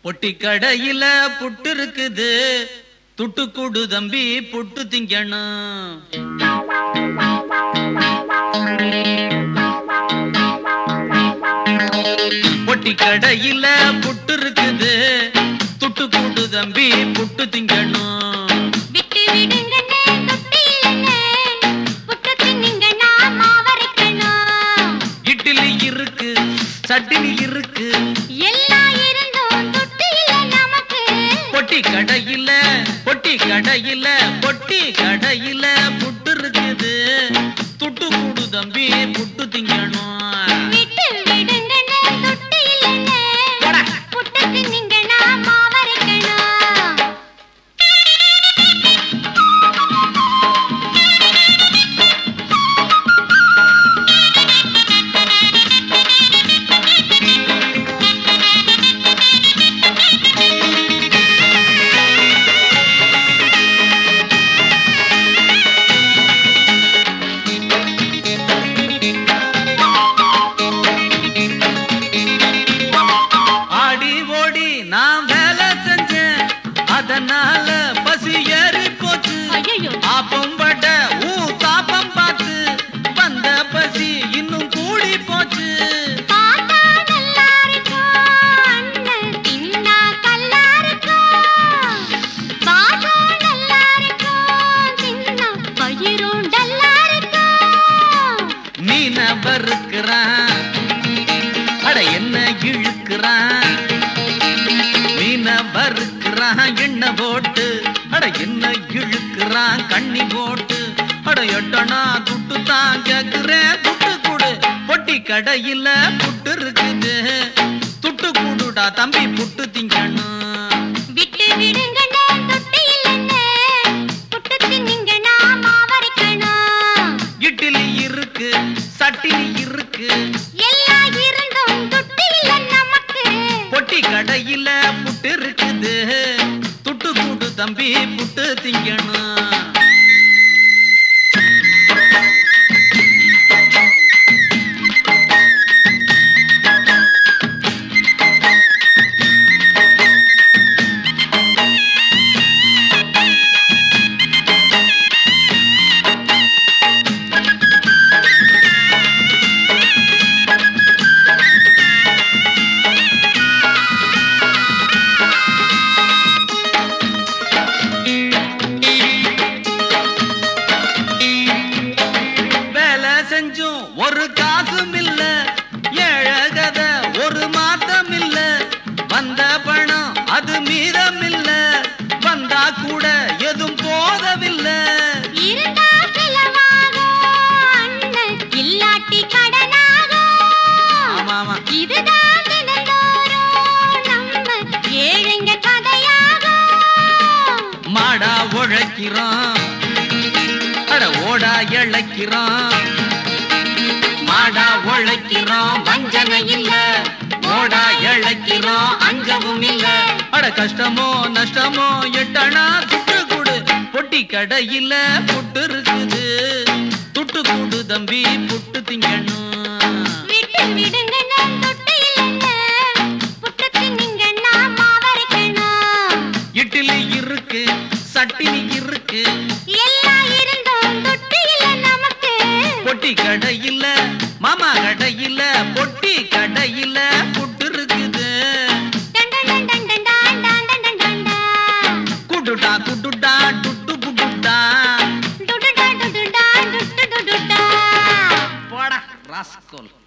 பொட்டி கடையில புட்டு இருக்குது துட்டு கூடு தம்பி புட்டு திங்கணும் பொட்டி கடையில புட்டு இருக்குது துட்டு கூடு தம்பி புட்டு திங்கணும் விட்டு விடுங்கண்ணே தொட்டி இல்லைண்ணே புட்டு தின்னுங்கண்ணா மாவரைக்கணும் இட்லி இருக்கு சட்டினி இருக்கு எல்லாம் இருந்தும் தொட்டி இல்லை நமக்கு பொட்டி கடையில பொட்டி கடையில பொட்டி கடையில புட்டு இருக்குது துட்டு கூடு தம்பி புட்டு திங்கணும் விட்டு விடுங்கண்ணே தொட்டி இல்லைண்ணே போடா. புட்டு தின்னுங்கண்ணா மாவரைக்கணும் ஆடி ஓடி நான் வேலை செஞ்சேன் அதனால பசி ஏறி போச்சு ஐயையோ. ஆப்பம் பட ஊ தாப்பம் பார்த்து வந்த பசி இன்னும் கூடி போச்சு பார்த்தா நல்லா இருக்கும் அண்ணன் தின்னா கல்லா இருக்கும் வாசம் நல்லா இருக்கும் தின்னா பயிரும் டல்லா இருக்கும் மீன வறுக்கிறான் அட என்ன இழுக்கிறான் மீன வறுக்கிறான் எண்ணெய் போட்டு அட என்ன இழுக்கிறான் கண்ணி போட்டு அட எட்டனா துட்டு தான் கேக்குறேன் துட்டு கொடு பொட்டி கடையில புட்டு இருக்குது துட்டு கூடுடா தம்பி புட்டு திங்கணும் விட்டு விடுங்கண்ணே தொட்டி இல்லைண்ணே புட்டு தின்னுங்கண்ணா மாவரைக்கணும் இட்லி இருக்கு சட்டினி இருக்கு எல்லாம் இருந்தும் தொட்டி இல்லை நமக்கு பொட்டி கடையில புட்டு இருக்குது துட்டு கூடு தம்பி புட்டு திங்கணும் வேலை செஞ்சும் ஒரு காசும் இல்ல ஏழகத ஒரு மாத்தம் இல்ல வந்த பணம் அது மீதம் இல்ல வந்தா கூட எதுவும் போதவில்லை இருந்தா செலவாகும் அண்ணன் இல்லாட்டி கடனாகும் ஆமா ஆமா இதுதான் தினந்தோறும் நம்ம ஏழைங்க கதையாகும் மாடா உழைக்கிறோம் அட ஓடா இழைக்கிறோம் மாடா உழைக்கிறோம் வஞ்சனை இல்ல ஓடா இழைக்கிறோம் அஞ்சவும் இல்ல அட கஷ்டமோ நஷ்டமோ எட்டனா துட்டு கூடு பொட்டி கடையில புட்டு இருக்குது துட்டு கூடு தம்பி புட்டு திங்கணும் விட்டு விடுங்க நான் தொட்டு இல்லைன்னு புட்டு தின்னுங்கன்னா மாவரைக்கணும் இட்லி இருக்கு சட்டினி இருக்கு எல்லாம் இருந்தும் தொட்டு இல்லை நமக்கு பொட்டி கடையில மாமா கடையில பொட்டி கடையில புட்டு இருக்குது டன் டன் டன் டன் டன் டன் டன் டன் டன் டன். குடுடா குடுடா டுட்டு குடுடா டுடுடா டுடுடா டுட்டு டுடுடா. போடா ராஸ்கோல்